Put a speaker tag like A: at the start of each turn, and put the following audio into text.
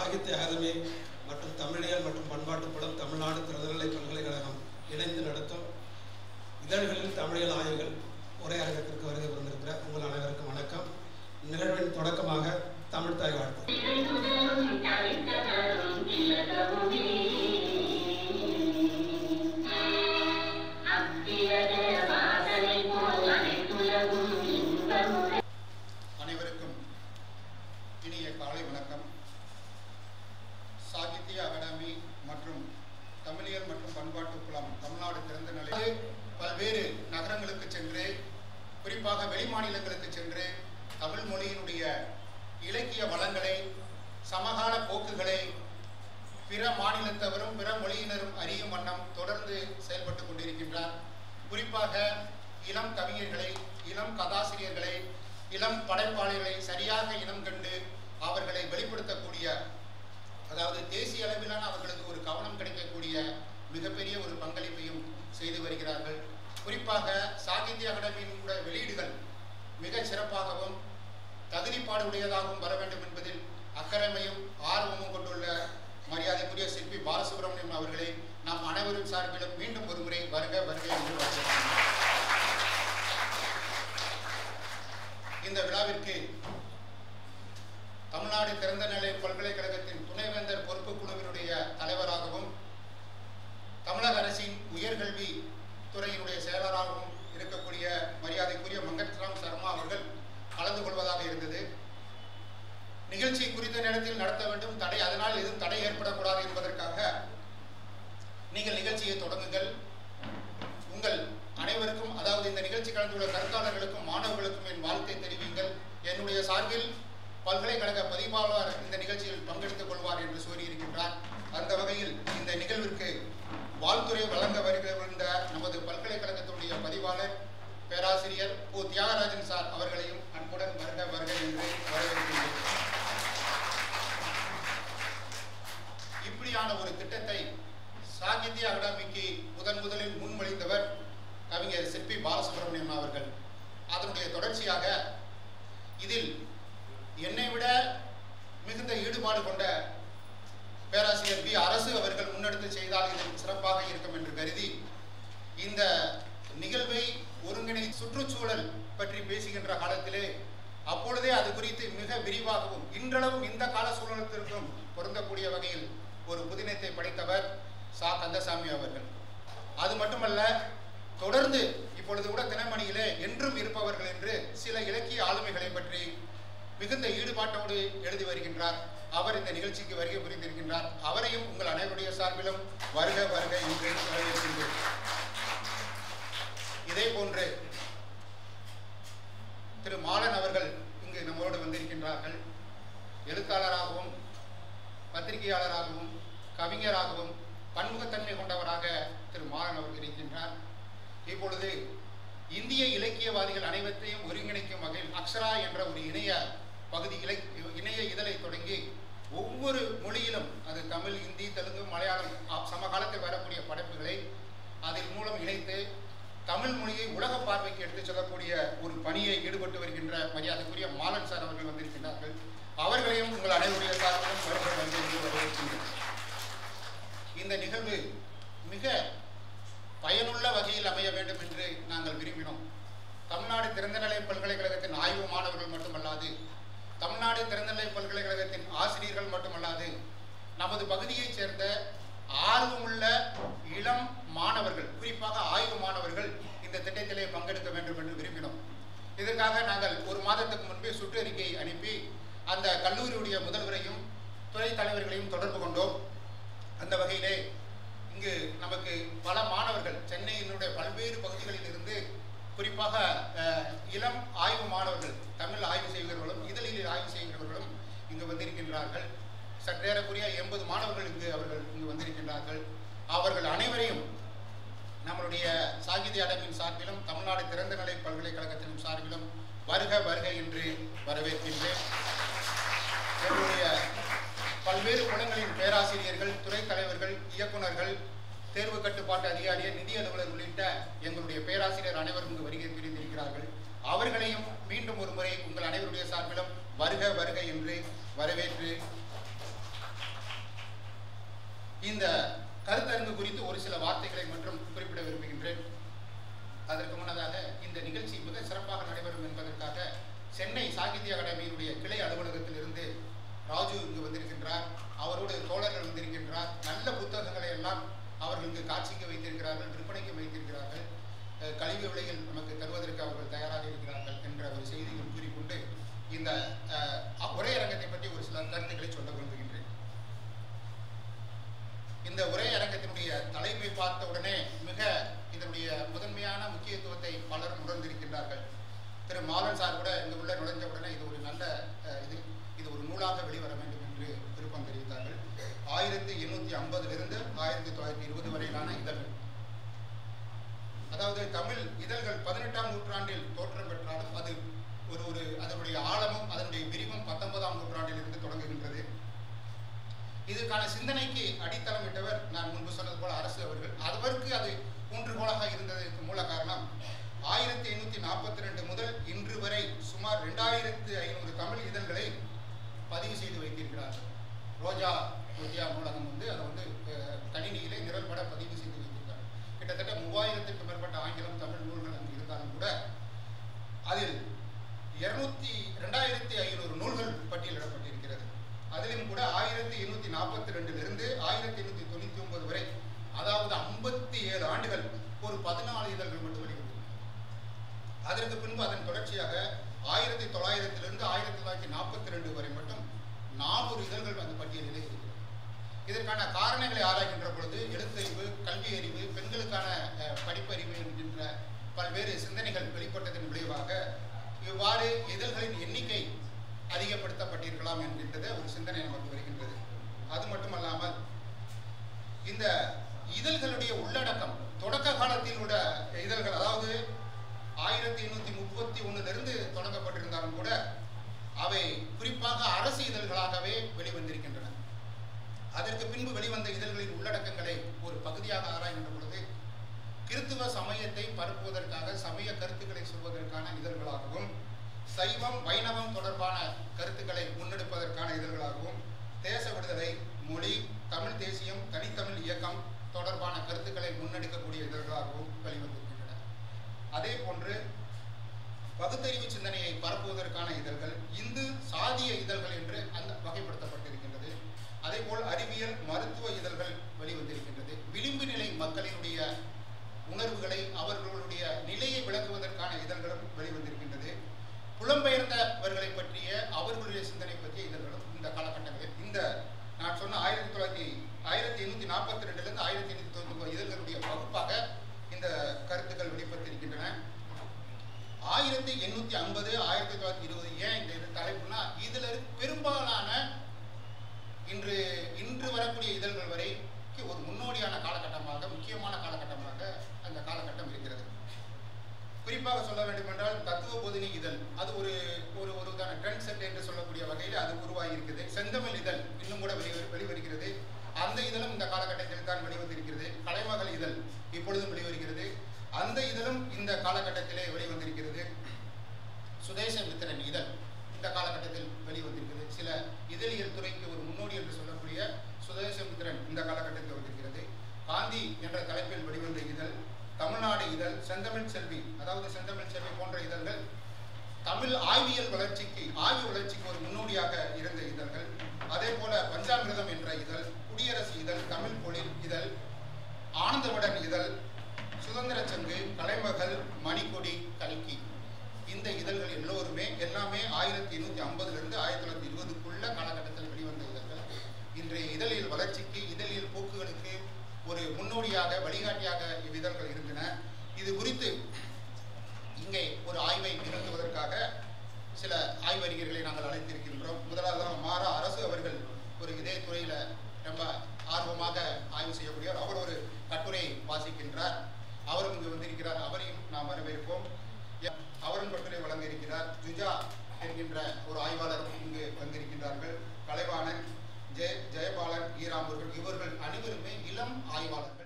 A: Sahitya academy மற்றும் தமிழியல் மற்றும் பண்பாட்டு புலம் தமிழ்நாடு திறந்தநிலை பல்கலைக்கழகம் இணைந்து நடத்தும் இதழ்களில் தமிழியல் ஆய்வுகள் உரையாடத்திற்கு வருகை புரிந்திருக்கிற உங்கள் அனைவருக்கும் வணக்கம் நிகழ்வின் தொடக்கமாக தமிழ் தாய் வாழ்த்து
B: அனைவருக்கும் இனிய காலை வணக்கம் சாகித்ய அகாடமி மற்றும் தமிழியல் மற்றும் பண்பாட்டு புலம் தமிழ்நாடு திறந்த நிலை பல்வேறு நகரங்களுக்கு சென்று குறிப்பாக வெளிமாநிலங்களுக்கு சென்று தமிழ் மொழியினுடைய இலக்கிய வளங்களை சமகால போக்குகளை பிற மாநிலத்தவரும் பிற மொழியினரும் அறியும் வண்ணம் தொடர்ந்து செயல்பட்டு கொண்டிருக்கின்றார் குறிப்பாக இளம் கவிஞர்களை இளம் கதாசிரியர்களை இளம் படைப்பாளிகளை சரியாக இனம் கண்டு அவர்களை வெளிப்படுத்தக்கூடிய அதாவது தேசிய அளவிலான அவர்களுக்கு ஒரு கவனம் கிடைக்கக்கூடிய மிகப்பெரிய ஒரு பங்களிப்பையும் செய்து வருகிறார்கள் குறிப்பாக சாகித்ய அகாடமியின் கூட வெளியீடுகள் மிக சிறப்பாகவும் தகுதிப்பாடு உடையதாகவும் வர வேண்டும் என்பதில் அக்கறைமையும் ஆர்வமும் கொண்டுள்ள மரியாதைக்குரிய சிற்பி பாலசுப்ரமணியம் அவர்களை நாம் அனைவரும் சார்பிலும் மீண்டும் ஒருமுறை வருக வருக என்று வரவேற்கிறோம் இந்த விழாவிற்கு தமிழ்நாடு திறந்த நிலை பல்கலைக்கழகத்தின் துணைவேந்தர் பொறுப்பு குழுவினுடைய தலைவராகவும் தமிழக அரசின் உயர்கல்வி துறையினுடைய செயலராகவும் இருக்கக்கூடிய மரியாதைக்குரிய மங்கத்ராம் சர்மா அவர்கள் கலந்து கொள்வதாக இருந்தது நிகழ்ச்சி குறித்த நேரத்தில் நடத்த வேண்டும் தடை அதனால் எதுவும் தடை ஏற்படக்கூடாது என்பதற்காக நீங்கள் நிகழ்ச்சியை தொடங்குங்கள் உங்கள் அனைவருக்கும் அதாவது இந்த நிகழ்ச்சி கலந்துள்ள கருத்தாளர்களுக்கும் மாணவர்களுக்கும் என் வாழ்த்தை தெரிவிங்கள் என்னுடைய சார்பில் பல்கலைக்கழக பதிவாளர் இந்த நிகழ்ச்சியில் பங்கெடுத்துக் கொள்வார் என்று கூறியிருக்கின்றார் அந்த வகையில் இந்த நிகழ்விற்கு வாழ்த்துறை வழங்க வருகின்ற நமது பல்கலைக்கழகத்துடைய பதிவாளர் பேராசிரியர் ஓ தியாகராஜன் சார் அவர்களையும் அன்புடன் வருக வருக என்று வரவேற்கின்றேன் இப்படியான ஒரு திட்டத்தை சாகித்ய அகாடமிக்கு முதன் முதலில் முன்மொழிந்தவர் கவிஞர் சிற்பி பாலசுப்ரமணியம் அவர்கள் அதனுடைய தொடர்ச்சியாக இதில் என்னை விட மிகுந்த ஈடுபாடு கொண்ட பேராசிரியர் பி அரசு அவர்கள் முன்னெடுத்து செய்தால் இது சிறப்பாக இருக்கும் என்று கருதி இந்த நிகழ்வை ஒருங்கிணை சுற்றுச்சூழல் பற்றி பேசுகின்ற காலத்திலே அப்பொழுதே அது குறித்து மிக விரிவாகவும் இன்றளவும் இந்த கால சூழலத்திற்கும் பொருந்தக்கூடிய வகையில் ஒரு புதினத்தை படைத்தவர் சா கந்தசாமி அவர்கள் அது மட்டுமல்ல தொடர்ந்து இப்பொழுது கூட தினமணியிலே என்றும் இருப்பவர்கள் என்று சில இலக்கிய ஆளுமைகளை பற்றி மிகுந்த ஈடுபாட்டோடு எழுதி வருகின்றார் அவர் இந்த நிகழ்ச்சிக்கு வருகை புரிந்திருக்கின்றார் அவரையும் உங்கள் அனைவருடைய சார்பிலும் வருக வருக என்று வரவேற்கின்றேன் இதே போன்று திரு மாலன் அவர்கள் இங்கு நம்மோடு வந்திருக்கின்றார்கள் எழுத்தாளராகவும் பத்திரிகையாளராகவும் கவிஞராகவும் பன்முகத்தன்மை கொண்டவராக திரு மாறன் அவர்கள் இருக்கின்றார் இப்பொழுது இந்திய இலக்கியவாதிகள் அனைவற்றையும் ஒருங்கிணைக்கும் வகையில் அக்ஷரா என்ற ஒரு இணைய பகுதி இலை இணைய இதழை தொடங்கி ஒவ்வொரு மொழியிலும் அது தமிழ் இந்தி தெலுங்கு மலையாளம் அ- சமகாலத்தில் வரக்கூடிய படைப்புகளை அதன் மூலம் இணைத்து தமிழ் மொழியை உலக பார்வைக்கு எடுத்துச் செல்லக்கூடிய ஒரு பணியை ஈடுபட்டு வருகின்ற மரியாதைக்குரிய மாலன் சார் அவர்கள் வந்திருக்கின்றார்கள் அவர்களையும் உங்கள் அனைவருடைய சார்பிலும் வருக வருக என்று வரவேற்கின்றேன் இந்த நிகழ்வு மிக பயனுள்ள வகையில் அமைய வேண்டும் என்று நாங்கள் விரும்பினோம் தமிழ்நாடு திறந்தநிலை பல்கலைக்கழகத்தின் ஆய்வு மாணவர்கள் மட்டுமல்லாது தமிழ்நாடு திறந்தநிலை பல்கலைக்கழகத்தின் ஆசிரியர்கள் மட்டுமல்லாது நமது பகுதியைச் சேர்ந்த ஆர்வமுள்ள இளம் மாணவர்கள் குறிப்பாக ஆய்வு மாணவர்கள் இந்த திட்டத்திலே பங்கெடுக்க வேண்டும் என்று விரும்பினோம் இதற்காக நாங்கள் ஒரு மாதத்துக்கு முன்பே சுற்றறிக்கை அனுப்பி அந்த கல்லூரியுடைய முதல்வரையும் துறை தலைவர்களையும் தொடர்பு கொண்டோம் அந்த வகையிலே இங்கு நமக்கு பல மாணவர்கள் சென்னையினுடைய பல்வேறு பகுதிகளில் இருந்து குறிப்பாக அஹ், இளம் ஆய்வு மாணவர்கள் தமிழ் ஆய்வு செய்கிறவர்களும் இதழில் ஆய்வு செய்கிறவர்களும் இங்கு வந்திருக்கின்றார்கள் சற்றேறக்குரிய எண்பது மாணவர்கள் இங்கு அவர்கள் இங்கு வந்திருக்கின்றார்கள் அவர்கள் அனைவரையும் நம்மளுடைய சாகித்ய அடங்கின் சார்பிலும் தமிழ்நாடு திறந்தநிலை பல்கலைக்கழகத்தின் சார்பிலும் வருக வருக என்று வரவேற்கின்றேன் எங்களுடைய பல்வேறு குளங்களின் பேராசிரியர்கள் துறை தலைவர்கள் இயக்குனர்கள் தேர்வு கட்டுப்பாட்டு அதிகாரி நிதி அலுவலர் உள்ளிட்ட எங்களுடைய பேராசிரியர் அனைவரும் இங்கு வருகை புரிந்திருக்கிறார்கள் அவர்களையும் மீண்டும் ஒரு முறை உங்கள் அனைவருடைய சார்பிலும் வருக வருக என்று வரவேற்று இந்த கருத்தரங்கு குறித்து ஒரு சில வார்த்தைகளை மற்றும் குறிப்பிட விரும்புகின்றேன் அதற்கு முன்னதாக இந்த நிகழ்ச்சி மிக சிறப்பாக நடைபெறும் என்பதற்காக சென்னை சாகித்ய அகாடமியினுடைய கிளை அலுவலகத்தில் இருந்து ராஜு இங்கு வந்திருக்கின்றார் அவரோடு தோழர்கள் வந்திருக்கின்றார் நல்ல புத்தகங்களை எல்லாம் அவர்கள் இங்கு காட்சிக்கு வைத்திருக்கிறார்கள் விற்பனைக்கு வைத்திருக்கிறார்கள் அஹ் கல்வி விலையில் நமக்கு தருவதற்கு அவர்கள் தயாராக இருக்கிறார்கள் என்ற ஒரு செய்தியும் கூறிக்கொண்டு இந்த அஹ், உரையரங்கத்தை பற்றி ஒரு சில கருத்துக்களை சொல்ல விரும்புகின்றேன் இந்த உரையரங்கத்தினுடைய தலைப்பை பார்த்த உடனே மிக இதனுடைய முதன்மையான முக்கியத்துவத்தை பலரும் உணர்ந்திருக்கின்றார்கள் திரு மாலன் சார் கூட இங்கு உள்ள நுழைஞ்ச உடனே இது ஒரு நல்ல அஹ், இது இது ஒரு நூலாக வெளிவர வேண்டும் என்று விருப்பம் தெரிவித்தார்கள் ஆயிரத்தி எண்ணூற்றி ஐம்பதிலிருந்து ஆயிரத்தி தொள்ளாயிரத்தி இருபது வரையிலான இதழ்கள் அதாவது தமிழ் இதழ்கள் பதினெட்டாம் நூற்றாண்டில் தோற்றம் பெற்றாலும் அது ஒரு ஒரு அதனுடைய ஆழமும் அதனுடைய விரிவும் பத்தொன்பதாம் நூற்றாண்டில் இருந்து தொடங்குகின்றது இதற்கான சிந்தனைக்கு அடித்தளமிட்டவர் நான் முன்பு சொன்னது போல அரசு அவர்கள் அவருக்கு அது ஊன்றுகோலாக இருந்ததற்கு மூல காரணம் ஆயிரத்தி எண்ணூற்றி நாற்பத்தி ரெண்டு முதல் இன்று வரை சுமார் ரெண்டாயிரத்து ஐநூறு தமிழ் இதழ்களை பதிவு செய்து வைத்திருக்கிறார்கள் ரோஜா வித்யா நூலகம் வந்து அதை வந்து அஹ், கணினியிலே நிரல்பட பதிவு செய்து வைத்திருக்கிறார் கிட்டத்தட்ட மூவாயிரத்திற்கும் மேற்பட்ட ஆங்கிலம் தமிழ் நூல்கள் அங்கு இருந்தாலும் கூட அதில் இருநூத்தி ரெண்டாயிரத்தி ஐநூறு நூல்கள் பட்டியலிடப்பட்டிருக்கிறது அதிலும் கூட ஆயிரத்தி எண்ணூத்தி நாற்பத்தி ரெண்டிலிருந்து ஆயிரத்தி எண்ணூத்தி தொண்ணூத்தி ஒன்பது வரை அதாவது ஐம்பத்தி ஏழு ஆண்டுகள் ஒரு பதினாலு இதழ்கள் மட்டும் வெளிவந்தது அதற்கு பின்பு அதன் தொடர்ச்சியாக ஆயிரத்தி தொள்ளாயிரத்திலிருந்து ஆயிரத்தி தொள்ளாயிரத்தி நாற்பத்தி ரெண்டு வரை மட்டும் நானூறு இதழ்கள் அந்த பட்டியலிலே இருக்கிறது இதற்கான காரணங்களை ஆராய்கின்ற பொழுது எழுத்தறிவு கல்வி அறிவு பெண்களுக்கான அஹ், படிப்பறிவு என்கின்ற பல்வேறு சிந்தனைகள் வெளிப்பட்டதன் விளைவாக இவ்வாறு இதழ்களின் எண்ணிக்கை அதிகப்படுத்தப்பட்டிருக்கலாம் என்கின்றது ஒரு சிந்தனை நமக்கு வருகின்றது அது மட்டுமல்லாமல் இந்த இதழ்களுடைய உள்ளடக்கம் தொடக்க காலத்தில் உள்ள இதழ்கள் அதாவது ஆயிரத்தி எண்ணூத்தி முப்பத்தி ஒண்ணுலிருந்து தொடங்கப்பட்டிருந்தாலும் கூட அவை குறிப்பாக அரசு இதழ்களாகவே வெளிவந்திருக்கின்றன அதற்கு பின்பு வெளிவந்த இதழ்களின் உள்ளடக்கங்களை ஒரு பகுதியாக ஆராய்கின்ற பொழுது கிறித்துவ சமயத்தை பரப்புவதற்காக சமய கருத்துக்களை சொல்வதற்கான இதழ்களாகவும் சைவம் வைணவம் தொடர்பான கருத்துக்களை முன்னெடுப்பதற்கான இதழ்களாகவும் தேச விடுதலை மொழி தமிழ் தேசியம் தனித்தமிழ் இயக்கம் தொடர்பான கருத்துக்களை முன்னெடுக்கக்கூடிய இதழ்களாகவும் வெளிவந்திருக்கின்றன அதே போன்று பகுத்தறிவு சிந்தனையை பரப்புவதற்கான இதழ்கள் இந்து சாதிய இதழ்கள் என்று அந்த வகைப்படுத்தப்பட்டிருக்கின்றது அதேபோல் அறிவியல் மருத்துவ இதழ்கள் வெளிவந்திருக்கின்றது விளிம்பு நிலை மக்களினுடைய உணர்வுகளை அவர்களுடைய நிலையை விளக்குவதற்கான இதழ்களும் வெளிவந்திருக்கின்றது புலம்பெயர்ந்தவர்களை பற்றிய அவர்களுடைய சிந்தனை பற்றிய இதழ்களும் இந்த காலகட்டங்களில் இந்த நான் சொன்ன ஆயிரத்தி தொள்ளாயிரத்தி ஆயிரத்தி எண்ணூத்தி நாற்பத்தி ரெண்டுலேருந்து ஆயிரத்தி எண்ணூத்தி தொண்ணூத்தி ஒன்பது இதழ்களுடைய வகுப்பாக இந்த கருத்துக்கள் வெளிப்பட்டிருக்கின்றன ஆயிரத்தி எண்ணூத்தி ஐம்பது ஆயிரத்தி தொள்ளாயிரத்தி இருபது ஏன் இந்த இது தலைப்புனா இதுல பெரும்பாலான இன்று இன்று வரக்கூடிய இதழ்கள் வரைக்கு ஒரு முன்னோடியான காலகட்டமாக முக்கியமான காலகட்டமாக அந்த காலகட்டம் இருக்கிறது குறிப்பாக சொல்ல வேண்டுமென்றால் தத்துவ போதினி இதழ் அது ஒரு ஒரு ஒரு ட்ரெண்ட் செட் என்று சொல்லக்கூடிய வகையில் அது உருவாகி இருக்குது செந்தமிழ் இதழ் இன்னும் கூட வெளி வெளிவருகிறது அந்த இதழும் இந்த காலகட்டத்தில் தான் வெளிவந்திருக்கிறது கலைமகள் இதழ் இப்பொழுதும் வெளிவருகிறது அந்த இதழும் இந்த காலகட்டத்திலே வெளிவந்திருக்கிறது சுதேச மித்திரன் இதழ் இந்த காலகட்டத்தில் வெளிவந்திருக்கிறது சில இதழியல் துறைக்கு ஒரு முன்னோடி என்று சொல்லக்கூடிய சுதேச மித்திரன் இந்த காலகட்டத்தில் வந்திருக்கிறது காந்தி என்ற தலைப்பில் வெளிவந்த இதழ் தமிழ்நாடு இதழ் செந்தமிழ் செல்வி அதாவது செந்தமிழ் செல்வி போன்ற இதழ்கள் தமிழ் ஆய்வியல் வளர்ச்சிக்கு ஆய்வு வளர்ச்சிக்கு ஒரு முன்னோடியாக இருந்த இதழ்கள் அதே போல பஞ்சாமிர்தம் என்ற இதழ் குடியரசு இதழ் தமிழ் பொழில் இதழ் ஆனந்தவுடன் இதழ் சுதந்திர சங்கு கலைமகள் மணிக்கொடி கல்கி இந்த இதழ்கள் எல்லோருமே எல்லாமே ஆயிரத்தி எண்ணூத்தி ஐம்பதுல இருந்து ஆயிரத்தி தொள்ளாயிரத்தி இருபதுக்குள்ள காலகட்டத்தில் வெளிவந்த இதழ்கள் இன்றைய இதழியல் வளர்ச்சிக்கு இதழியல் போக்குகளுக்கு ஒரு முன்னோடியாக வழிகாட்டியாக இவ்விதழ்கள் இருந்தன இது குறித்து இங்கே ஒரு ஆய்வை நிகழ்த்துவதற்காக சில ஆய்வறிஞர்களை நாங்கள் அழைத்திருக்கின்றோம் முதலாவதாக மாறா அரசு அவர்கள் ஒரு இதே துறையில ரொம்ப ஆர்வமாக ஆய்வு செய்யக்கூடியவர் அவர் ஒரு கட்டுரையை வாசிக்கின்றார் அவரும் இங்கு வந்திருக்கிறார் அவரையும் நாம் வரவேற்போம் எ- அவரும் கட்டுரை வழங்க இருக்கிறார் ஜுஜா என்கின்ற ஒரு ஆய்வாளரும் இங்கு வந்திருக்கின்றார்கள் கலைவாணன் ஜெய ஜெயபாலன் ஈராம்பூர்கள் இவர்கள் அனைவருமே இளம் ஆய்வாளர்